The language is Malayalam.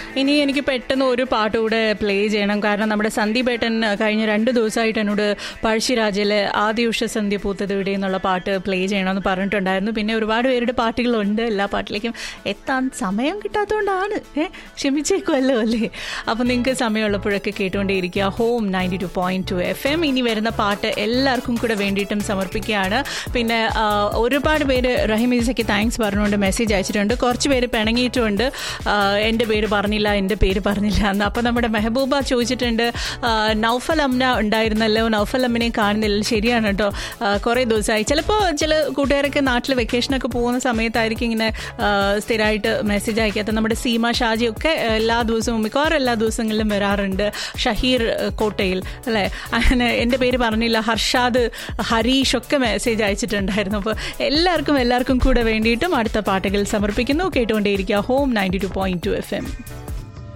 ഇനി എനിക്ക് പെട്ടെന്ന് ഒരു പാട്ട് കൂടെ പ്ലേ ചെയ്യണം കാരണം നമ്മുടെ സന്ദീപ് ഏട്ടൻ കഴിഞ്ഞ രണ്ട് ദിവസമായിട്ട് എന്നോട് പഴശ്ശിരാജയിലെ ആദ്യ ഉഷ സന്ധ്യ പൂത്തത് ഇവിടെ എന്നുള്ള പാട്ട് പ്ലേ ചെയ്യണമെന്ന് പറഞ്ഞിട്ടുണ്ടായിരുന്നു പിന്നെ ഒരുപാട് പേരുടെ പാട്ടുകളുണ്ട് എല്ലാ പാട്ടിലേക്കും എത്താൻ സമയം കിട്ടാത്തതുകൊണ്ടാണ് ഏഹ് ക്ഷമിച്ചേക്കുമല്ലോ അല്ലേ അപ്പം നിങ്ങൾക്ക് സമയമുള്ളപ്പോഴൊക്കെ കേട്ടുകൊണ്ടേയിരിക്കുക home ninety two point two F M ഇനി വരുന്ന പാട്ട് എല്ലാവർക്കും കൂടെ വേണ്ടിയിട്ടും സമർപ്പിക്കുകയാണ് പിന്നെ ആ, ഒരുപാട് പേര് റഹിമീസയ്ക്ക് താങ്ക്സ് പറഞ്ഞുകൊണ്ട് മെസ്സേജ് അയച്ചിട്ടുണ്ട് കുറച്ച് പേര് പിണങ്ങിയിട്ടുമുണ്ട് ആ, എൻ്റെ പേര് പറഞ്ഞില്ല എൻ്റെ പേര് പറഞ്ഞില്ല എന്ന് അപ്പോൾ നമ്മുടെ മെഹബൂബ ചോദിച്ചിട്ടുണ്ട് ആ, നൗഫൽ അമ്ന ഉണ്ടായിരുന്നല്ലോ നൗഫൽ അമ്മിനെ കാണുന്നില്ല ശരിയാണ് കേട്ടോ ആ, കുറേ ദിവസമായി ചിലപ്പോൾ ചില കൂട്ടുകാരൊക്കെ നാട്ടിൽ വെക്കേഷനൊക്കെ പോകുന്ന സമയത്തായിരിക്കും ഇങ്ങനെ ആ, സ്ഥിരമായിട്ട് മെസ്സേജ് അയക്കാത്ത നമ്മുടെ സീമ ഷാജി ഒക്കെ എല്ലാ ദിവസവും മിക്കവാറും എല്ലാ ദിവസങ്ങളിലും വരാറുണ്ട് ഷഹീർ ആ, കോട്ടയിൽ അല്ലേ അങ്ങനെ എൻ്റെ പേര് പറഞ്ഞില്ല ഹർഷാദ് ഹരീഷ് ഒക്കെ മെസ്സേജ് അയച്ചിട്ടുണ്ടായിരുന്നു അപ്പോൾ എല്ലാവർക്കും എല്ലാവർക്കും കൂടെ വേണ്ടിയിട്ടും അടുത്ത പാട്ടുകൾ സമർപ്പിക്കുന്നു കേട്ടുകൊണ്ടേയിരിക്കുക home ninety two point two F M